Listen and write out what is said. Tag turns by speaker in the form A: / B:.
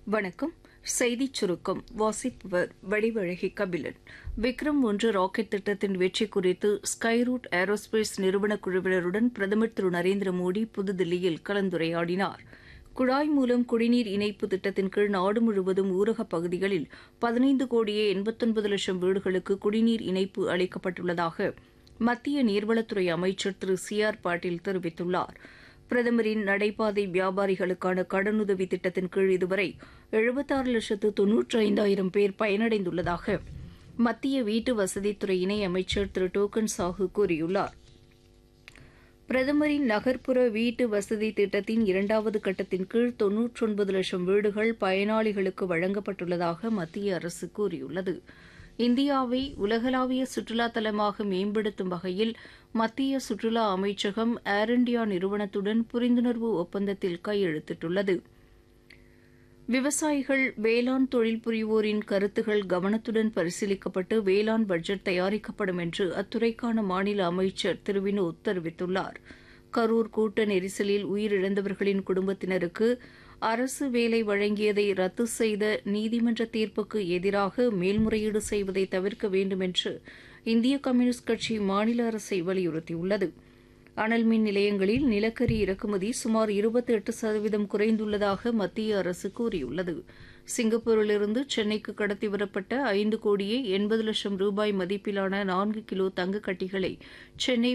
A: வணக்கம் செய்திச் சுருக்கம் வாசிப்பவர் வடிவழகி கபிலன் விக்ரம் ஒன்று ராக்கெட் திட்டத்தின் வெற்றி குறித்து ஸ்கைரூட் ஏரோஸ்பேஸ் நிறுவன குழுவினருடன் பிரதமர் திரு நரேந்திர மோடி புதுதில்லியில் கலந்துரையாடினார் குழாய் மூலம் குடிநீர் இணைப்பு திட்டத்தின் கீழ் நாடு முழுவதும் ஊரகப் பகுதிகளில் பதினைந்து கோடியே எண்பத்தொன்பது லட்சம் வீடுகளுக்கு குடிநீர் இணைப்பு அளிக்கப்பட்டுள்ளதாக மத்திய நீர்வளத்துறை அமைச்சர் திரு சி ஆர் பாட்டீல் தெரிவித்துள்ளார் பிரதமரின் நடைபாதை வியாபாரிகளுக்கான கடனுதவி திட்டத்தின் கீழ் இதுவரை எழுபத்தாறு லட்சத்து தொன்னூற்றி ஐந்தாயிரம் பேர் பயனடைந்துள்ளதாக மத்திய வீட்டு வசதித்துறை இணை அமைச்சர் திரு டோக்கன் சாஹு கூறியுள்ளார் பிரதமரின் நகர்ப்புற வீட்டு வசதி திட்டத்தின் இரண்டாவது கட்டத்தின் கீழ் தொன்னூற்றொன்பது லட்சம் வீடுகள் பயனாளிகளுக்கு வழங்கப்பட்டுள்ளதாக மத்திய அரசு கூறியுள்ளது இந்தியாவை உலகளாவிய சுற்றுலா தலமாக மேம்படுத்தும் வகையில் மத்திய சுற்றுலா அமைச்சகம் ஏர் இண்டியா நிறுவனத்துடன் புரிந்துணர்வு ஒப்பந்தத்தில் கையெழுத்திட்டுள்ளது விவசாயிகள் வேளாண் தொழில் புரிவோரின் கருத்துகள் கவனத்துடன் பரிசீலிக்கப்பட்டு வேளாண் பட்ஜெட் தயாரிக்கப்படும் என்று அத்துறைக்கான மாநில அமைச்சர் திரு வினோத் தெரிவித்துள்ளார் கரூர் கூட்ட நெரிசலில் உயிரிழந்தவர்களின் குடும்பத்தினருக்கு அரசு வேலை வழங்கியதை ரத்து செய்த நீதிமன்ற தீர்ப்புக்கு எதிராக மேல்முறையீடு செய்வதை தவிர்க்க வேண்டும் என்று இந்திய கம்யூனிஸ்ட் கட்சி மாநில அரசை வலியுறுத்தியுள்ளது அனல் மின் நிலையங்களில் நிலக்கரி இறக்குமதி சுமார் இருபத்தி எட்டு சதவீதம் குறைந்துள்ளதாக மத்திய அரசு கூறியுள்ளது சிங்கப்பூரிலிருந்து சென்னைக்கு கடத்தி வரப்பட்ட ஐந்து கோடியே எண்பது லட்சம் ரூபாய் மதிப்பிலான நான்கு கிலோ தங்கக் கட்டிகளை சென்னை